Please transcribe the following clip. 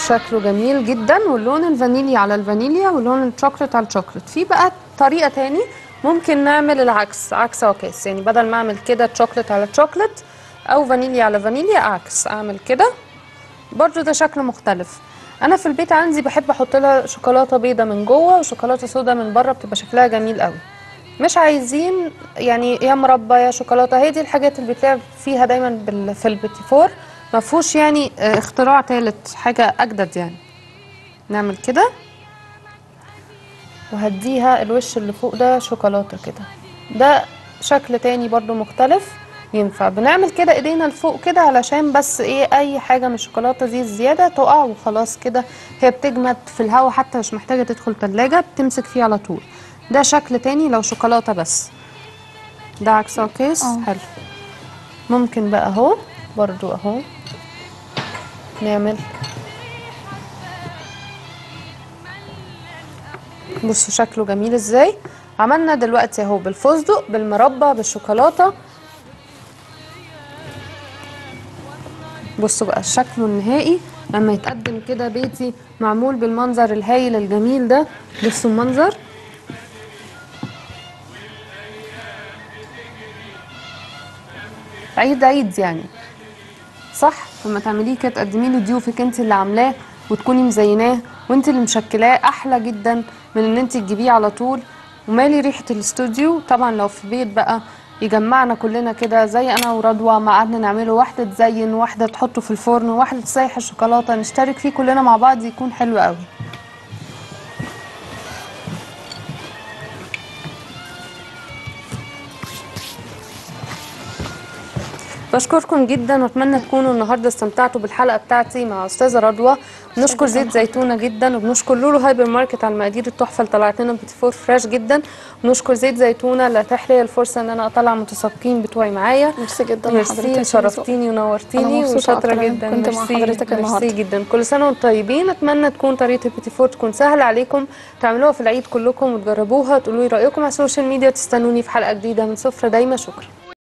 شكله جميل جدا واللون الفانيليا على الفانيليا واللون الشوكليت على الشوكليت في بقى طريقه تاني ممكن نعمل العكس عكس عكاس يعني بدل ما اعمل كده شوكليت على شوكليت او فانيليا على فانيليا عكس اعمل كده برضو ده شكل مختلف انا في البيت عندي بحب احط لها شوكولاته بيضه من جوه وشوكولاته سودا من بره بتبقى شكلها جميل قوي مش عايزين يعني يا مربى يا شوكولاته هي دي الحاجات اللي بتلعب فيها دايما بال- في البيتي فور ما فيهوش يعني آه، اختراع ثالث حاجه اجدد يعني نعمل كده وهديها الوش اللي فوق ده شوكولاته كده ده شكل تاني برضو مختلف ينفع بنعمل كده ايدينا لفوق كده علشان بس ايه اي حاجه من الشوكولاته دي زياده تقع وخلاص كده هي بتجمد في الهواء حتى مش محتاجه تدخل تلاجة بتمسك فيه على طول ده شكل تاني لو شوكولاته بس ده عكس عكاس اه. حلو ممكن بقى اهو برضو اهو نعمل بصوا شكله جميل ازاي عملنا دلوقتي اهو بالفستق بالمربى بالشوكولاته بصوا بقى شكله النهائي لما يتقدم كده بيتي معمول بالمنظر الهايل الجميل ده بصوا المنظر عيد عيد يعني صح لما تعمليه كده تقدميه لضيوفك انت اللي عاملاه وتكوني مزيناه وانت اللي مشكلاه احلى جدا من ان انت تجيبيه على طول ومالي ريحه الاستوديو طبعا لو في بيت بقى يجمعنا كلنا كده زي انا ورضوى ما قعدنا نعمله واحده تزين واحده تحطه في الفرن وواحده تسيح الشوكولاته نشترك فيه كلنا مع بعض يكون حلو قوي بشكركم جدا واتمنى تكونوا النهارده استمتعتوا بالحلقه بتاعتي مع استاذه رضوى بنشكر زيت زيتونه جدا وبنشكر لولو هايبر ماركت على المقادير التحفه اللي طلعت لنا بيتي فور فريش جدا ونشكر زيت زيتونه اللي اتاح لي الفرصه ان انا اطلع متسابقين بتوعي معايا ميرسي جدا ميرسي لحضرتك شرفتيني أنا ونورتيني مبسوطة وشاطره أكتر إن جدا كنت مع ميرسي حضرتك ميرسي النهاردة. جدا كل سنه وانتم طيبين اتمنى تكون طريقه البيتي فور تكون سهله عليكم تعملوها في العيد كلكم وتجربوها تقولوا لي رايكم على السوشيال ميديا تستنوني في حلقه جديده من سفره دايما شكرا